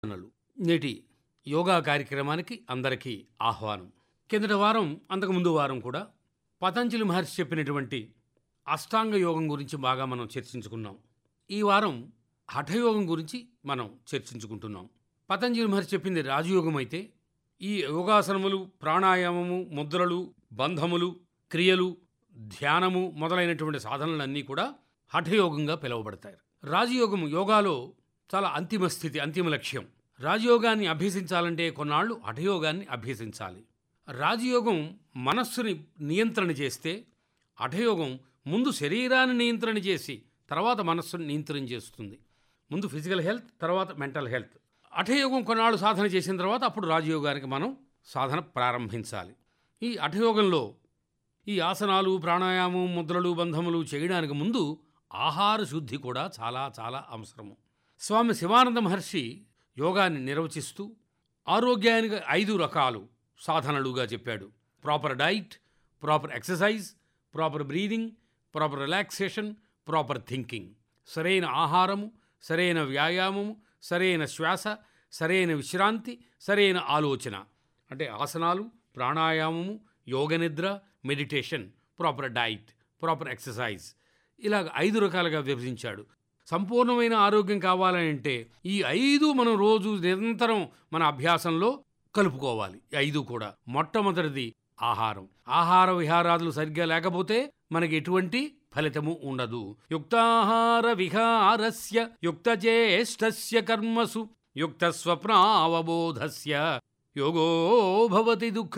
సాధనలు నేటి యోగా కార్యక్రమానికి అందరికీ ఆహ్వానం కిందటి వారం అంతకుముందు వారం కూడా పతంజలి మహర్షి చెప్పినటువంటి అష్టాంగ యోగం గురించి బాగా మనం చర్చించుకున్నాం ఈ వారం హఠయోగం గురించి మనం చర్చించుకుంటున్నాం పతంజలి మహర్షి చెప్పింది రాజయోగం అయితే ఈ యోగాసనములు ప్రాణాయామము ముద్రలు బంధములు క్రియలు ధ్యానము మొదలైనటువంటి సాధనలన్నీ కూడా హఠయోగంగా పిలువబడతాయి రాజయోగము యోగాలో చాలా అంతిమ స్థితి అంతిమ లక్ష్యం రాజయోగాన్ని అభ్యసించాలంటే కొన్నాళ్ళు హఠయోగాన్ని అభ్యసించాలి రాజయోగం మనస్సుని నియంత్రణ చేస్తే హఠయోగం ముందు శరీరాన్ని నియంత్రణ చేసి తర్వాత మనస్సుని నియంత్రణ చేస్తుంది ముందు ఫిజికల్ హెల్త్ తర్వాత మెంటల్ హెల్త్ అఠయోగం కొన్నాళ్ళు సాధన చేసిన తర్వాత అప్పుడు రాజయోగానికి మనం సాధన ప్రారంభించాలి ఈ అఠయోగంలో ఈ ఆసనాలు ప్రాణాయామం ముద్రలు బంధములు చేయడానికి ముందు ఆహార శుద్ధి కూడా చాలా చాలా అవసరము స్వామి శివానంద మహర్షి యోగాన్ని నిర్వచిస్తూ ఆరోగ్యానికి ఐదు రకాలు సాధనలుగా చెప్పాడు proper diet proper exercise proper breathing proper relaxation proper thinking సరైన ఆహారము సరైన వ్యాయామము సరైన శ్వాస సరైన విశ్రాంతి సరైన ఆలోచన అంటే ఆసనాలు ప్రాణాయామము యోగ నిద్ర meditation proper diet proper exercise ఇలాగ ఐదు రకాలుగా విభజించాడు సంపూర్ణమైన ఆరోగ్యం కావాలని అంటే ఈ ఐదు మనం రోజు నిరంతరం మన అభ్యాసంలో కలుపుకోవాలి ఈ ఐదు కూడా మొట్టమొదటిది ఆహారం ఆహార విహారాదులు సరిగ్గా లేకపోతే మనకి ఎటువంటి ఫలితము ఉండదు యుక్తాహార విహారస్య యుక్తచేష్టస్య కర్మసు యుక్త స్వప్నావబోధస్య యోగో భవతి దుఃఖ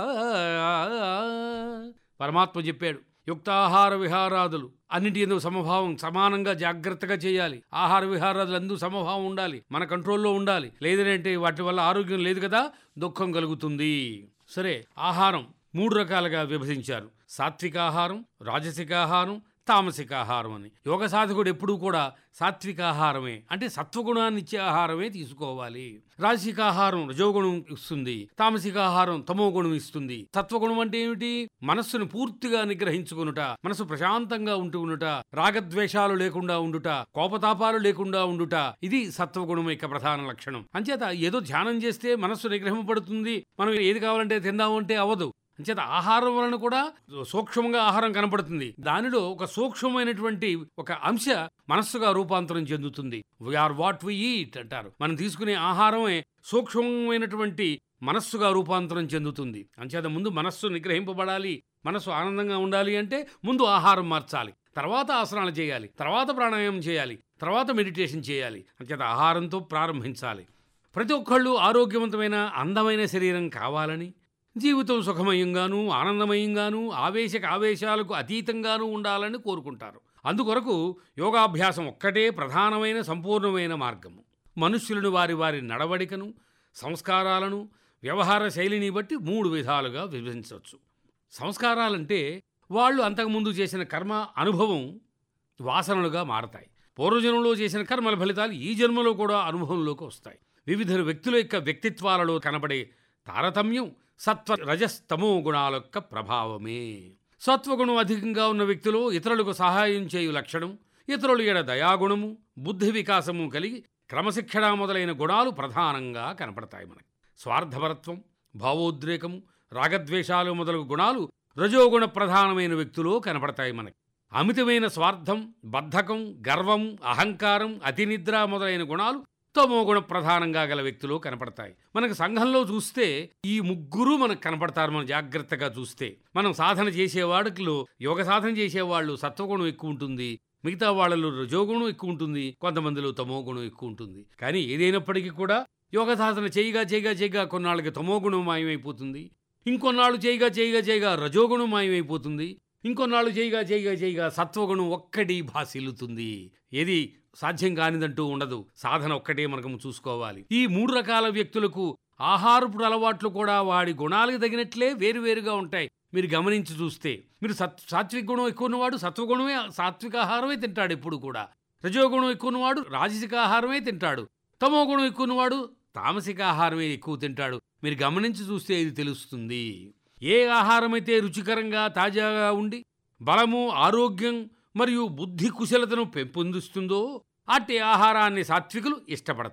పరమాత్మ చెప్పాడు యుక్తాహార విహారాదులు అన్నిటి ఎందుకు సమభావం సమానంగా జాగ్రత్తగా చేయాలి ఆహార విహారాదులు అందరూ సమభావం ఉండాలి మన కంట్రోల్లో ఉండాలి లేదంటే వాటి వల్ల ఆరోగ్యం లేదు కదా దుఃఖం కలుగుతుంది సరే ఆహారం మూడు రకాలుగా విభజించారు సాత్వికాహారం రాజసికాహారం తామసికాహారం అని యోగ సాధకుడు ఎప్పుడూ కూడా సాత్వికాహారమే అంటే సత్వగుణాన్ని ఇచ్చే ఆహారమే తీసుకోవాలి రాజసికాహారం రజోగుణం ఇస్తుంది తామసికాహారం తమో గుణం ఇస్తుంది సత్వగుణం అంటే ఏమిటి మనస్సును పూర్తిగా నిగ్రహించుకునుట మనసు ప్రశాంతంగా ఉంటునుట రాగద్వేషాలు లేకుండా ఉండుట కోపతాపాలు లేకుండా ఉండుట ఇది సత్వగుణం యొక్క ప్రధాన లక్షణం అంచేత ఏదో ధ్యానం చేస్తే మనస్సు నిగ్రహింపబడుతుంది మనం ఏది కావాలంటే తిందామంటే అవదు అంచేత ఆహారం వలన కూడా సూక్ష్మంగా ఆహారం కనపడుతుంది దానిలో ఒక సూక్ష్మమైనటువంటి ఒక అంశ మనస్సుగా రూపాంతరం చెందుతుంది వీఆర్ వాట్ వి ఈట్ అంటారు మనం తీసుకునే ఆహారమే సూక్ష్మమైనటువంటి మనస్సుగా రూపాంతరం చెందుతుంది అంచేత ముందు మనస్సు నిగ్రహింపబడాలి మనస్సు ఆనందంగా ఉండాలి అంటే ముందు ఆహారం మార్చాలి తర్వాత ఆసనాలు చేయాలి తర్వాత ప్రాణాయామం చేయాలి తర్వాత మెడిటేషన్ చేయాలి అంచేత ఆహారంతో ప్రారంభించాలి ప్రతి ఒక్కళ్ళు ఆరోగ్యవంతమైన అందమైన శరీరం కావాలని జీవితం సుఖమయంగానూ ఆనందమయంగానూ ఆవేశక ఆవేశాలకు అతీతంగానూ ఉండాలని కోరుకుంటారు అందుకొరకు యోగాభ్యాసం ఒక్కటే ప్రధానమైన సంపూర్ణమైన మార్గము మనుష్యులను వారి వారి నడవడికను సంస్కారాలను వ్యవహార శైలిని బట్టి మూడు విధాలుగా విభజించవచ్చు సంస్కారాలంటే వాళ్ళు అంతకుముందు చేసిన కర్మ అనుభవం వాసనలుగా మారతాయి పూర్వజన్మలో చేసిన కర్మల ఫలితాలు ఈ జన్మలో కూడా అనుభవంలోకి వస్తాయి వివిధ వ్యక్తుల యొక్క వ్యక్తిత్వాలలో కనబడే తారతమ్యం సత్వ రజస్తమో గుణాల యొక్క ప్రభావమే సత్వగుణం అధికంగా ఉన్న వ్యక్తులు ఇతరులకు సహాయం చేయు లక్షణం ఇతరులు ఎడ దయాగుణము బుద్ధి వికాసము కలిగి క్రమశిక్షణ మొదలైన గుణాలు ప్రధానంగా కనపడతాయి మనకి స్వార్థపరత్వం భావోద్రేకము రాగద్వేషాలు మొదలగు గుణాలు రజోగుణ ప్రధానమైన వ్యక్తులు కనపడతాయి మనకి అమితమైన స్వార్థం బద్ధకం గర్వం అహంకారం అతినిద్ర మొదలైన గుణాలు తమో గుణ ప్రధానంగా గల వ్యక్తులు కనపడతాయి మనకు సంఘంలో చూస్తే ఈ ముగ్గురు మనకు కనపడతారు మనం జాగ్రత్తగా చూస్తే మనం సాధన చేసేవాడిలో యోగ సాధన చేసేవాళ్ళు సత్వగుణం ఎక్కువ ఉంటుంది మిగతా వాళ్ళలో రజోగుణం ఎక్కువ ఉంటుంది కొంతమందిలో తమో గుణం ఎక్కువ ఉంటుంది కానీ ఏదైనప్పటికీ కూడా యోగ సాధన చేయగా చేయగా చేయగా కొన్నాళ్ళకి తమో గుణం మాయమైపోతుంది ఇంకొన్నాళ్ళు చేయగా చేయగా చేయగా రజోగుణం మాయమైపోతుంది ఇంకొన్నాళ్ళు చేయగా చేయగా చేయగా సత్వగుణం ఒక్కటి భాసిల్లుతుంది ఏది సాధ్యం కానిదంటూ ఉండదు సాధన ఒక్కటే మనకు చూసుకోవాలి ఈ మూడు రకాల వ్యక్తులకు ఆహారపు అలవాట్లు కూడా వాడి గుణాలకు తగినట్లే వేరువేరుగా ఉంటాయి మీరు గమనించి చూస్తే మీరు సత్ సాత్విక గుణం ఎక్కువ ఉన్నవాడు సత్వగుణమే సాత్విక ఆహారమే తింటాడు ఎప్పుడు కూడా రజోగుణం ఎక్కువ ఉన్నవాడు రాజసిక ఆహారమే తింటాడు తమో గుణం ఎక్కువ ఉన్నవాడు తామసిక ఆహారమే ఎక్కువ తింటాడు మీరు గమనించి చూస్తే ఇది తెలుస్తుంది ఏ ఆహారమైతే రుచికరంగా తాజాగా ఉండి బలము ఆరోగ్యం మరియు బుద్ధి కుశలతను పెంపొందిస్తుందో అట్టి ఆహారాన్ని సాత్వికులు ఇష్టపడతారు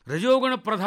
రజోగుణ ప్రధాన